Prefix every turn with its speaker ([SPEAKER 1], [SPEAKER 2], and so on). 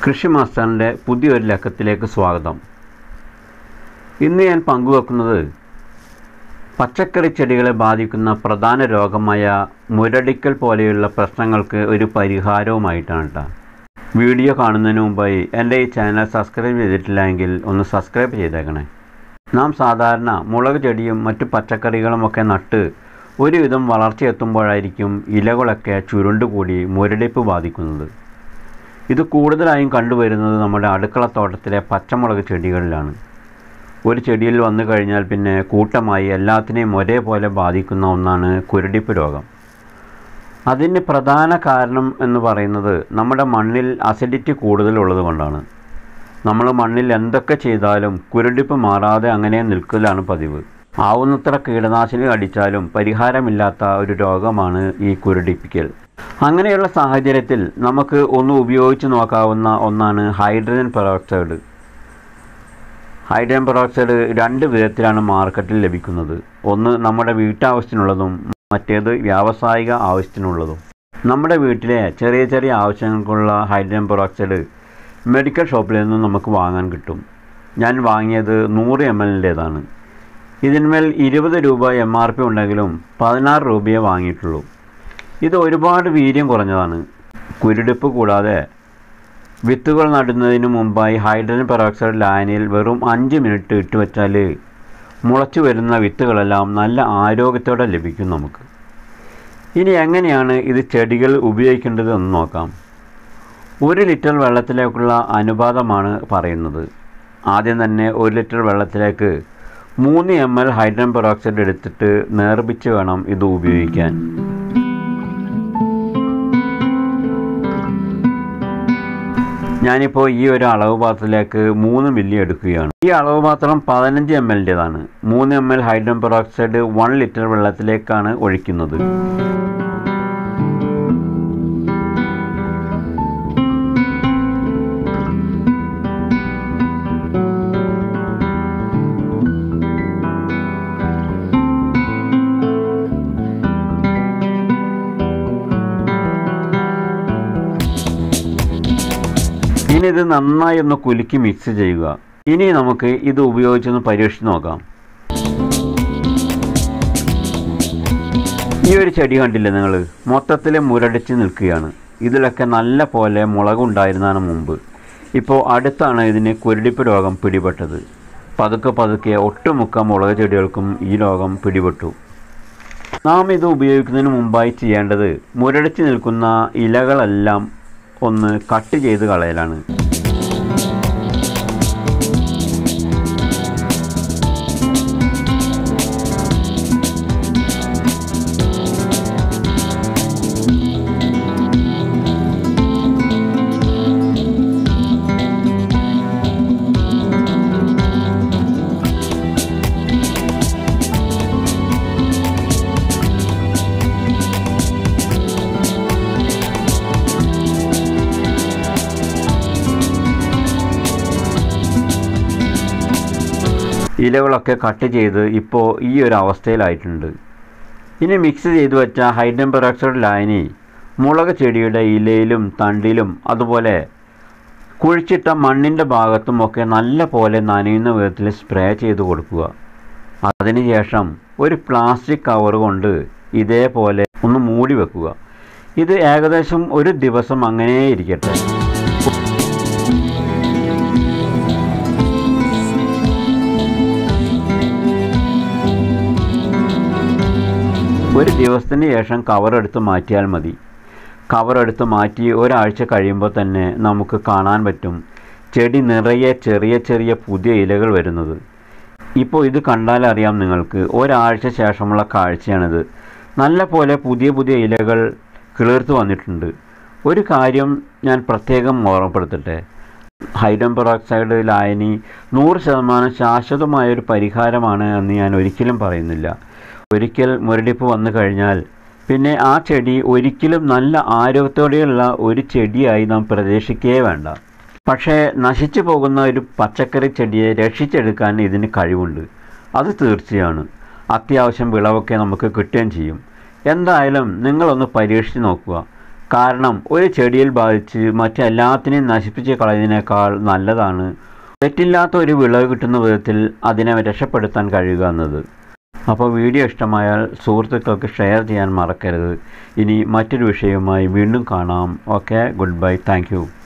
[SPEAKER 1] കൃഷി മാസ്റ്ററിൻ്റെ പുതിയൊരു ലക്കത്തിലേക്ക് സ്വാഗതം ഇന്ന് ഞാൻ പങ്കുവെക്കുന്നത് പച്ചക്കറി ചെടികളെ ബാധിക്കുന്ന പ്രധാന രോഗമായ മുരടിക്കൽ പോലെയുള്ള പ്രശ്നങ്ങൾക്ക് ഒരു പരിഹാരവുമായിട്ടാണ് കേട്ടോ വീഡിയോ കാണുന്നതിന് മുമ്പായി എൻ്റെ ഈ ചാനൽ സബ്സ്ക്രൈബ് ചെയ്തിട്ടില്ലെങ്കിൽ ഒന്ന് സബ്സ്ക്രൈബ് ചെയ്തേക്കണേ നാം സാധാരണ മുളക് ചെടിയും മറ്റു പച്ചക്കറികളുമൊക്കെ നട്ട് ഒരുവിധം വളർച്ചയെത്തുമ്പോഴായിരിക്കും ഇലകളൊക്കെ ചുരുണ്ടുകൂടി മുരടിപ്പ് ബാധിക്കുന്നത് ഇത് കൂടുതലായും കണ്ടുവരുന്നത് നമ്മുടെ അടുക്കളത്തോട്ടത്തിലെ പച്ചമുളക് ചെടികളിലാണ് ഒരു ചെടിയിൽ വന്നു കഴിഞ്ഞാൽ പിന്നെ കൂട്ടമായി എല്ലാത്തിനെയും ഒരേപോലെ ബാധിക്കുന്ന ഒന്നാണ് കുരുടിപ്പ് രോഗം അതിന് പ്രധാന കാരണം എന്ന് പറയുന്നത് നമ്മുടെ മണ്ണിൽ അസിഡിറ്റി കൂടുതലുള്ളത് കൊണ്ടാണ് നമ്മൾ മണ്ണിൽ എന്തൊക്കെ ചെയ്താലും കുരുടിപ്പ് മാറാതെ അങ്ങനെ നിൽക്കലാണ് പതിവ് ആവുന്നത്ര കീടനാശിനി അടിച്ചാലും പരിഹാരമില്ലാത്ത ഒരു രോഗമാണ് ഈ കുരുടിപ്പിക്കൽ അങ്ങനെയുള്ള സാഹചര്യത്തിൽ നമുക്ക് ഒന്ന് ഉപയോഗിച്ച് നോക്കാവുന്ന ഒന്നാണ് ഹൈഡ്രജൻ പെറോക്സൈഡ് ഹൈഡ്രജൻ പെറോക്സൈഡ് രണ്ട് വിധത്തിലാണ് മാർക്കറ്റിൽ ലഭിക്കുന്നത് ഒന്ന് നമ്മുടെ വീട്ടാവശ്യത്തിനുള്ളതും മറ്റേത് വ്യാവസായിക ആവശ്യത്തിനുള്ളതും നമ്മുടെ വീട്ടിലെ ചെറിയ ചെറിയ ആവശ്യങ്ങൾക്കുള്ള ഹൈഡ്രജൻ പെറോക്സൈഡ് മെഡിക്കൽ ഷോപ്പിൽ നിന്നും നമുക്ക് വാങ്ങാൻ കിട്ടും ഞാൻ വാങ്ങിയത് നൂറ് എം എല്ലിൻ്റേതാണ് ഇതിന്മേൽ ഇരുപത് രൂപ എം ആർ പി ഉണ്ടെങ്കിലും പതിനാറ് രൂപയെ വാങ്ങിയിട്ടുള്ളൂ ഇത് ഒരുപാട് വീര്യം കുറഞ്ഞതാണ് കുരുടിപ്പ് കൂടാതെ വിത്തുകൾ നടുന്നതിന് മുമ്പായി ഹൈഡ്രജൻ പെറോക്സൈഡ് ലായനിയിൽ വെറും അഞ്ച് മിനിറ്റ് ഇട്ട് വെച്ചാൽ മുളച്ചു വരുന്ന വിത്തുകളെല്ലാം നല്ല ആരോഗ്യത്തോടെ ലഭിക്കും നമുക്ക് ഇനി എങ്ങനെയാണ് ഇത് ചെടികൾ ഉപയോഗിക്കേണ്ടത് എന്ന് നോക്കാം ഒരു ലിറ്റർ വെള്ളത്തിലേക്കുള്ള അനുപാതമാണ് പറയുന്നത് ആദ്യം തന്നെ ഒരു ലിറ്റർ വെള്ളത്തിലേക്ക് മൂന്ന് എം എൽ ഹൈഡ്രജൻ പെറോക്സൈഡ് എടുത്തിട്ട് നേർപ്പിച്ച് വേണം ഇത് ഉപയോഗിക്കാൻ ഞാനിപ്പോൾ ഈ ഒരു അളവ് പാത്രത്തിലേക്ക് മൂന്ന് മില്ലി എടുക്കുകയാണ് ഈ അളവ് പാത്രം പതിനഞ്ച് എം എല്ലിൻ്റെതാണ് മൂന്ന് M L hydrogen peroxide one litre വെള്ളത്തിലേക്കാണ് ഒഴിക്കുന്നത് ഇനി ഇത് നന്നായി ഒന്ന് കുലുക്കി മിക്സ് ചെയ്യുക ഇനി നമുക്ക് ഇത് ഉപയോഗിച്ചൊന്ന് പരീക്ഷിച്ച് നോക്കാം ഈ ഒരു ചെടി കണ്ടില്ലേ നിങ്ങൾ മൊത്തത്തിൽ മുരടിച്ച് നിൽക്കുകയാണ് ഇതിലൊക്കെ നല്ല പോലെ മുളകുണ്ടായിരുന്നതാണ് മുമ്പ് ഇപ്പോൾ അടുത്താണ് ഇതിന് കുരുടിപ്പ് രോഗം പിടിപെട്ടത് പതുക്കെ പതുക്കെ ഒട്ടുമുക്ക മുളക് ചെടികൾക്കും ഈ രോഗം പിടിപെട്ടു നാം ഇത് ഉപയോഗിക്കുന്നതിന് മുമ്പായി ചെയ്യേണ്ടത് മുരടിച്ച് നിൽക്കുന്ന ഇലകളെല്ലാം ഒന്ന് കട്ട് ചെയ്ത് കളയലാണ് ഇലകളൊക്കെ കട്ട് ചെയ്ത് ഇപ്പോൾ ഈ ഒരു അവസ്ഥയിലായിട്ടുണ്ട് ഇനി മിക്സ് ചെയ്ത് വെച്ച ഹൈഡ്രജൻ പെറോക്സൈഡ് ലായനി മുളക് ചെടിയുടെ ഇലയിലും തണ്ടിലും അതുപോലെ കുഴിച്ചിട്ട മണ്ണിൻ്റെ ഭാഗത്തും ഒക്കെ നല്ല പോലെ നനയുന്ന വിധത്തിൽ സ്പ്രേ ചെയ്ത് കൊടുക്കുക അതിനുശേഷം ഒരു പ്ലാസ്റ്റിക് കവർ കൊണ്ട് ഇതേപോലെ ഒന്ന് മൂടി വെക്കുക ഇത് ഏകദേശം ഒരു ദിവസം അങ്ങനെ ഇരിക്കട്ടെ ഒരു ദിവസത്തിന് ശേഷം കവർ എടുത്ത് മാറ്റിയാൽ മതി കവർ എടുത്ത് മാറ്റി ഒരാഴ്ച കഴിയുമ്പോൾ തന്നെ നമുക്ക് കാണാൻ പറ്റും ചെടി നിറയെ ചെറിയ ചെറിയ പുതിയ ഇലകൾ വരുന്നത് ഇപ്പോൾ ഇത് കണ്ടാൽ അറിയാം നിങ്ങൾക്ക് ഒരാഴ്ച ശേഷമുള്ള കാഴ്ചയാണിത് നല്ല പോലെ പുതിയ പുതിയ ഇലകൾ കിളിർത്ത് വന്നിട്ടുണ്ട് ഒരു കാര്യം ഞാൻ പ്രത്യേകം ഓർമ്മപ്പെടുത്തട്ടെ ഹൈഡ്രജൻ പെറോക്സൈഡ് ലായനി നൂറ് ശതമാനം ശാശ്വതമായൊരു പരിഹാരമാണ് എന്ന് ഞാൻ ഒരിക്കലും പറയുന്നില്ല ഒരിക്കൽ മുരടിപ്പ് വന്നു കഴിഞ്ഞാൽ പിന്നെ ആ ചെടി ഒരിക്കലും നല്ല ആരോഗ്യത്തോടെയുള്ള ഒരു ചെടിയായി നാം പ്രതീക്ഷിക്കുകയേ വേണ്ട പക്ഷേ നശിച്ചു പോകുന്ന ഒരു പച്ചക്കറി ചെടിയെ രക്ഷിച്ചെടുക്കാൻ ഇതിന് കഴിവുണ്ട് അത് തീർച്ചയാണ് അത്യാവശ്യം വിളവൊക്കെ നമുക്ക് കിട്ടുകയും ചെയ്യും എന്തായാലും നിങ്ങളൊന്ന് പരീക്ഷിച്ച് നോക്കുക കാരണം ഒരു ചെടിയിൽ ബാധിച്ച് മറ്റെല്ലാത്തിനെയും നശിപ്പിച്ച് കളയുന്നതിനേക്കാൾ നല്ലതാണ് തെറ്റില്ലാത്ത ഒരു വിളവ് കിട്ടുന്ന വിധത്തിൽ അതിനെ രക്ഷപ്പെടുത്താൻ കഴിയുക എന്നത് അപ്പോൾ വീഡിയോ ഇഷ്ടമായാൽ സുഹൃത്തുക്കൾക്ക് ഷെയർ ചെയ്യാൻ മറക്കരുത് ഇനി മറ്റൊരു വിഷയവുമായി വീണ്ടും കാണാം ഓക്കെ ഗുഡ് ബൈ താങ്ക്